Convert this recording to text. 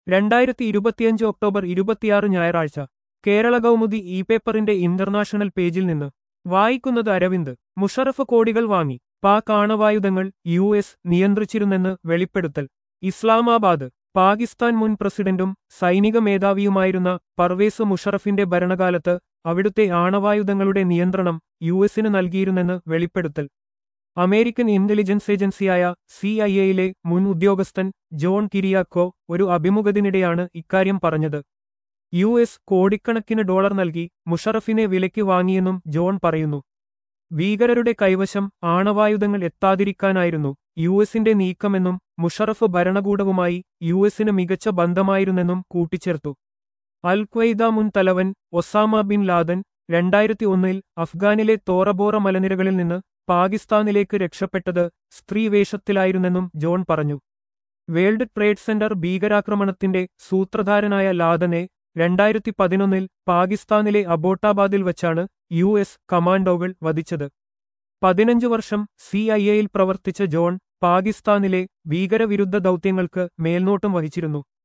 രണ്ടായിരത്തി ഇരുപത്തിയഞ്ച് ഒക്ടോബർ ഇരുപത്തിയാറ് ഞായറാഴ്ച കേരള കൗമുദി ഇ പേപ്പറിന്റെ ഇന്റർനാഷണൽ പേജിൽ നിന്ന് വായിക്കുന്നത് അരവിന്ദ് മുഷറഫ് കോടികൾ വാങ്ങി പാക് ആണവായുധങ്ങൾ യു എസ് നിയന്ത്രിച്ചിരുന്നെന്ന് വെളിപ്പെടുത്തൽ ഇസ്ലാമാബാദ് പാകിസ്ഥാൻ മുൻ പ്രസിഡന്റും സൈനിക മേധാവിയുമായിരുന്ന പർവേസ് മുഷറഫിന്റെ ഭരണകാലത്ത് അവിടുത്തെ ആണവായുധങ്ങളുടെ നിയന്ത്രണം യു എസിന് നൽകിയിരുന്നെന്ന് വെളിപ്പെടുത്തൽ അമേരിക്കൻ ഇന്റലിജൻസ് ഏജൻസിയായ സി ഐ എയിലെ മുൻ ഉദ്യോഗസ്ഥൻ ജോൺ കിരിയാക്കോ ഒരു അഭിമുഖത്തിനിടെയാണ് ഇക്കാര്യം പറഞ്ഞത് യു എസ് കോടിക്കണക്കിന് ഡോളർ നൽകി മുഷറഫിനെ വിലയ്ക്ക് വാങ്ങിയെന്നും ജോൺ പറയുന്നു ഭീകരരുടെ കൈവശം ആണവായുധങ്ങൾ എത്താതിരിക്കാനായിരുന്നു യു എസിന്റെ നീക്കമെന്നും മുഷറഫ് ഭരണകൂടവുമായി യു എസിന് മികച്ച ബന്ധമായിരുന്നെന്നും കൂട്ടിച്ചേർത്തു അൽ ഖ്വയ്ദ മുൻ തലവൻ ഒസാമ ബിൻ ലാദൻ രണ്ടായിരത്തി ഒന്നിൽ അഫ്ഗാനിലെ തോറബോറ മലനിരകളിൽ നിന്ന് പാകിസ്ഥാനിലേക്ക് രക്ഷപ്പെട്ടത് സ്ത്രീവേഷത്തിലായിരുന്നെന്നും ജോൺ പറഞ്ഞു വേൾഡ് ട്രേഡ് സെന്റർ ഭീകരാക്രമണത്തിന്റെ സൂത്രധാരനായ ലാദനെ രണ്ടായിരത്തി പതിനൊന്നിൽ പാകിസ്ഥാനിലെ അബോട്ടാബാദിൽ വച്ചാണ് യു എസ് കമാൻഡോകൾ വധിച്ചത് പതിനഞ്ചു വർഷം സി ഐ എയിൽ പ്രവർത്തിച്ച ജോൺ പാകിസ്ഥാനിലെ ഭീകരവിരുദ്ധ ദൗത്യങ്ങൾക്ക് മേൽനോട്ടം വഹിച്ചിരുന്നു